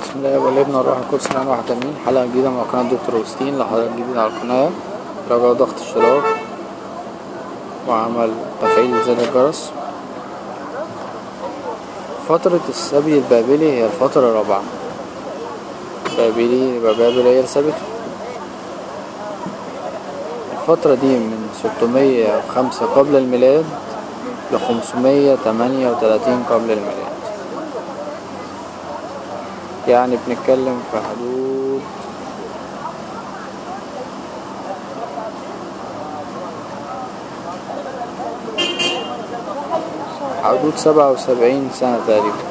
بسم الله والابن والروح القدس الان واحد امين حلقة جديدة من قناة دكتور وستين لحضرتك جديد على القناة رجاء ضغط اشتراك وعمل تفعيل زر الجرس فترة السبي البابلي هي الفترة الرابعة بابلي يبقى بابل هي سبته الفترة دي من ستمية وخمسة قبل الميلاد لخمسمية تمانية وتلاتين قبل الميلاد يعني بنتكلم في حدود حدود سبعة وسبعين سنة تقريبا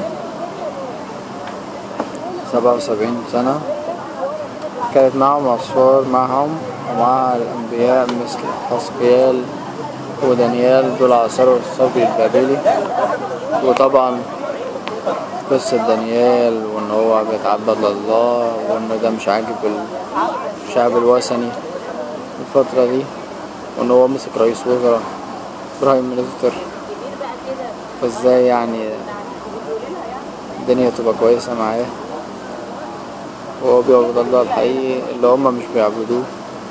سبعة وسبعين سنة كانت معهم أسفار معهم ومع الأنبياء مثل حسقيال ودانيال دول عصروا الصبي البابلي وطبعا قصة دانيال وان هو بيتعبد لله وان ده مش عاجب الشعب الوثني الفترة دي وان هو مسك رئيس وزراء ابراهيم ميلستر فازاي يعني الدنيا تبقى كويسة معاه وهو بيعبد الله الحقيقي اللي هما مش بيعبدوه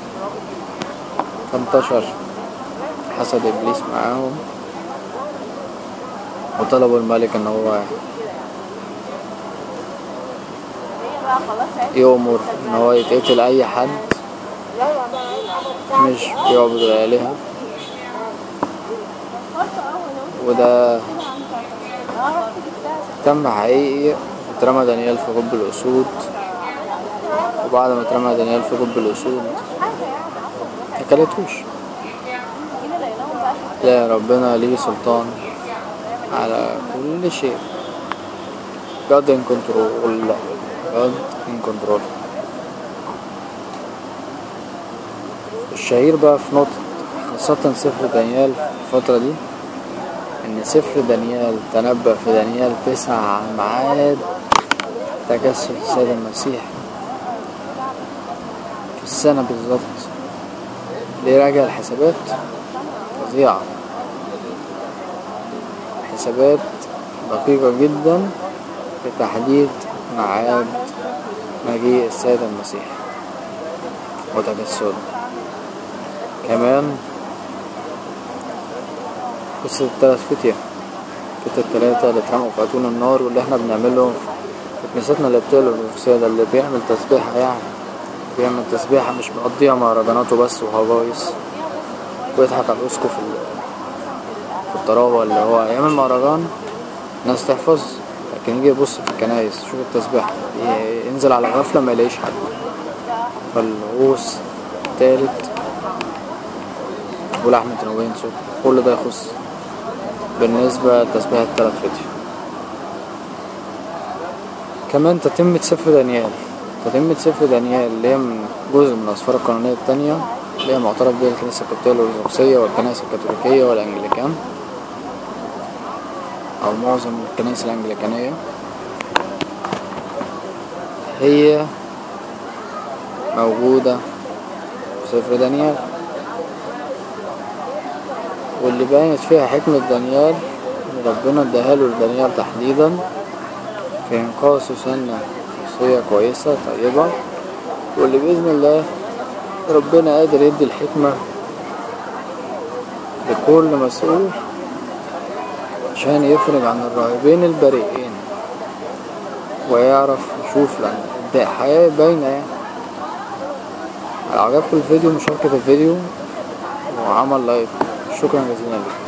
فانتشر حسد ابليس معاهم وطلبوا الملك ان هو يؤمر ان هو يتقتل اي حد مش بيعبد الالهة وده تم حقيقي اترمى دانيال في قب الاسود وبعد ما اترمى دانيال في قب الاسود مكلتوش لا ربنا ليه سلطان على كل شيء God in control God in control الشهير بقى في نقطة خاصة سفر دانيال في الفترة دي إن سفر دانيال تنبأ في دانيال تسعة عن ميعاد تجسد السيد المسيح في السنة بالظبط ليه راجع الحسابات فظيعة حسابات دقيقة جدا لتحديد ميعاد مجيء السيد المسيح وتجسده كمان قصة التلات فتية فتية التلاتة اللي اترموا في أتون النار واللي احنا بنعمله في كنيستنا اللي بتقلب الأرثوذكسية ده اللي بيعمل تسبيحة يعني بيعمل تسبيحة مش مقضيها مهرجاناته بس وهجايص ويضحك على الأسقف في الطراوة اللي هو يعمل مهرجان ناس تحفظ لكن يجي يبص في الكنايس يشوف التسبيح ينزل على غفلة ما يلاقيش حد فالغوص التالت ولحمة نوين صوت كل ده يخص بالنسبة لتسبيح التلات فتية كمان تتمة سفر دانيال تتمة سفر دانيال اللي هي من جزء من الأسفار القانونية التانية اللي هي معترف بها الكنيسة القبطية الأرثوذكسية والكنائس الكاثوليكية والأنجليكان أو معظم الكنائس الأنجليكانية هي موجودة في سفر دانيال واللي بانت فيها حكمة دانيال ربنا اداهاله لدانيال تحديدا في إنقاذه سنة شخصية كويسة طيبة واللي بإذن الله ربنا قادر يدي الحكمة لكل مسؤول عشان يفرج عن الراهبين البريئين ويعرف يشوف لأن الحياة باينة يعني لو عجبكم الفيديو مشاركة الفيديو وعمل لايك شكرا جزيلا لكم